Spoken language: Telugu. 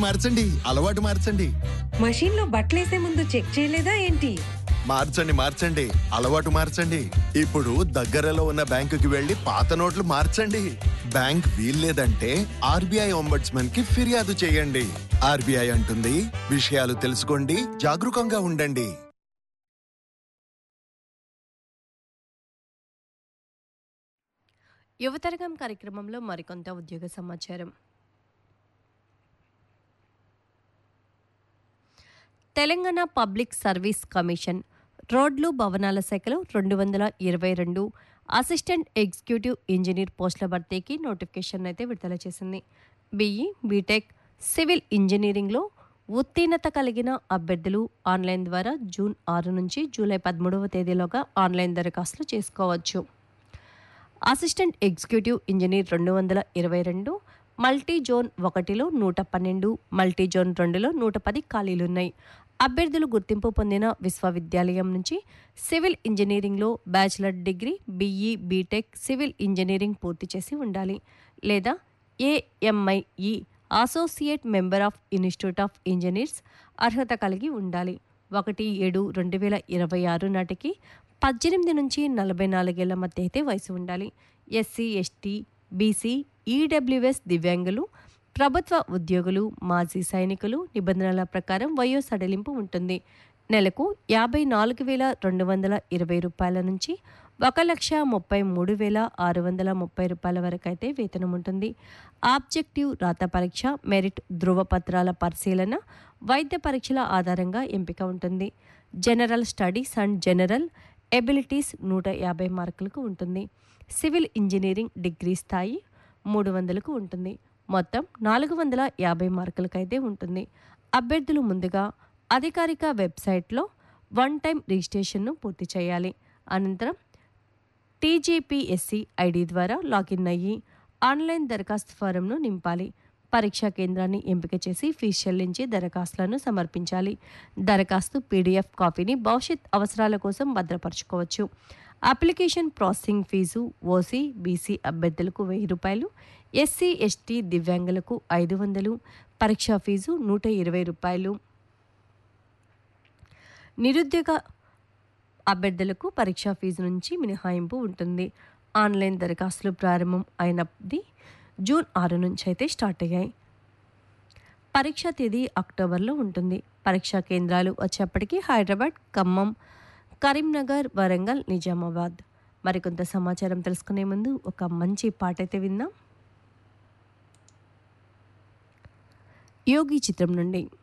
మార్చండి అలవాటు మార్చండి మషీన్ లో బట్టలేసే ముందు చెక్ చేయలేదా ఏంటి మార్చండి మార్చండి అలవాటు మార్చండి ఇప్పుడు దగ్గరలో ఉన్న బ్యాంకుకి వెళ్లి పాత నోట్లు మార్చండి బ్యాంక్ వీల్లేదంటే ఆర్బీఐ ఒంబడ్స్మన్ కి ఫిర్యాదు చేయండి ఆర్బీఐ అంటుంది విషయాలు తెలుసుకోండి జాగరూకంగా ఉండండి యువతరగం కార్యక్రమంలో మరికొంత ఉద్యోగ సమాచారం తెలంగాణ పబ్లిక్ సర్వీస్ కమిషన్ రోడ్లు భవనాల శాఖలో రెండు వందల ఇరవై రెండు అసిస్టెంట్ ఎగ్జిక్యూటివ్ ఇంజనీర్ పోస్టుల భర్తీకి నోటిఫికేషన్ అయితే విడుదల చేసింది బీఈ బీటెక్ సివిల్ ఇంజనీరింగ్లో ఉత్తీర్ణత కలిగిన అభ్యర్థులు ఆన్లైన్ ద్వారా జూన్ ఆరు నుంచి జూలై పదమూడవ తేదీలోగా ఆన్లైన్ దరఖాస్తులు చేసుకోవచ్చు అసిస్టెంట్ ఎగ్జిక్యూటివ్ ఇంజనీర్ రెండు వందల ఇరవై రెండు మల్టీ జోన్ ఒకటిలో నూట పన్నెండు మల్టీ జోన్ రెండులో నూట పది ఖాళీలున్నాయి అభ్యర్థులు గుర్తింపు పొందిన విశ్వవిద్యాలయం నుంచి సివిల్ ఇంజనీరింగ్లో bachelor degree BE BTech civil engineering పూర్తి చేసి ఉండాలి లేదా AMIE associate member of institute of engineers అర్హత కలిగి ఉండాలి ఒకటి ఏడు రెండు వేల ఇరవై ఆరు నాటికి పద్దెనిమిది నుంచి నలభై నాలుగేళ్ల మధ్య అయితే వయసు ఉండాలి ఎస్సీ ఎస్టీ బీసీ ఈడబ్ల్యూఎస్ దివ్యాంగులు ప్రభుత్వ ఉద్యోగులు మాజీ సైనికులు నిబంధనల ప్రకారం వయో సడలింపు ఉంటుంది నెలకు యాభై నాలుగు వేల రెండు వందల ఇరవై రూపాయల నుంచి ఒక లక్ష ముప్పై మూడు వేల ఆరు వందల ముప్పై రూపాయల వరకు అయితే వేతనం ఉంటుంది ఆబ్జెక్టివ్ రాత పరీక్ష మెరిట్ ధృవపత్రాల పరిశీలన వైద్య పరీక్షల ఆధారంగా ఎంపిక ఉంటుంది general studies and general abilities నూట యాభై మార్కులకు ఉంటుంది సివిల్ ఇంజనీరింగ్ డిగ్రీ స్థాయి మూడు వందలకు ఉంటుంది మొత్తం నాలుగు వందల యాభై మార్కులకైతే ఉంటుంది అభ్యర్థులు ముందుగా అధికారిక వెబ్సైట్లో వన్ టైం రిజిస్ట్రేషన్ను పూర్తి చేయాలి అనంతరం టీజీపీఎస్సి ఐడి ద్వారా లాగిన్ అయ్యి ఆన్లైన్ దరఖాస్తు ఫారంను నింపాలి పరీక్షా కేంద్రాన్ని ఎంపిక చేసి ఫీజు చెల్లించి దరఖాస్తులను సమర్పించాలి దరఖాస్తు పీడిఎఫ్ కాపీని భవిష్యత్ అవసరాల కోసం భద్రపరచుకోవచ్చు application processing fee OC BC అభ్యర్థులకు వెయ్యి రూపాయలు ఎస్సీ ఎస్టీ దివ్యాంగులకు ఐదు వందలు పరీక్షా ఫీజు నూట ఇరవై రూపాయలు నిరుద్యోగ అభ్యర్థులకు పరీక్షా ఫీజు నుంచి మినహాయింపు ఉంటుంది ఆన్లైన్ దరఖాస్తులు ప్రారంభం అయినది జూన్ ఆరు నుంచి అయితే స్టార్ట్ అయ్యాయి పరీక్షా తేదీ అక్టోబర్లో ఉంటుంది పరీక్షా కేంద్రాలు వచ్చేప్పటికి హైదరాబాద్ ఖమ్మం కరీంనగర్ వరంగల్ నిజామాబాద్ మరికొంత సమాచారం తెలుసుకునే ముందు ఒక మంచి పాట అయితే విందాం యోగి చిత్రం నుండి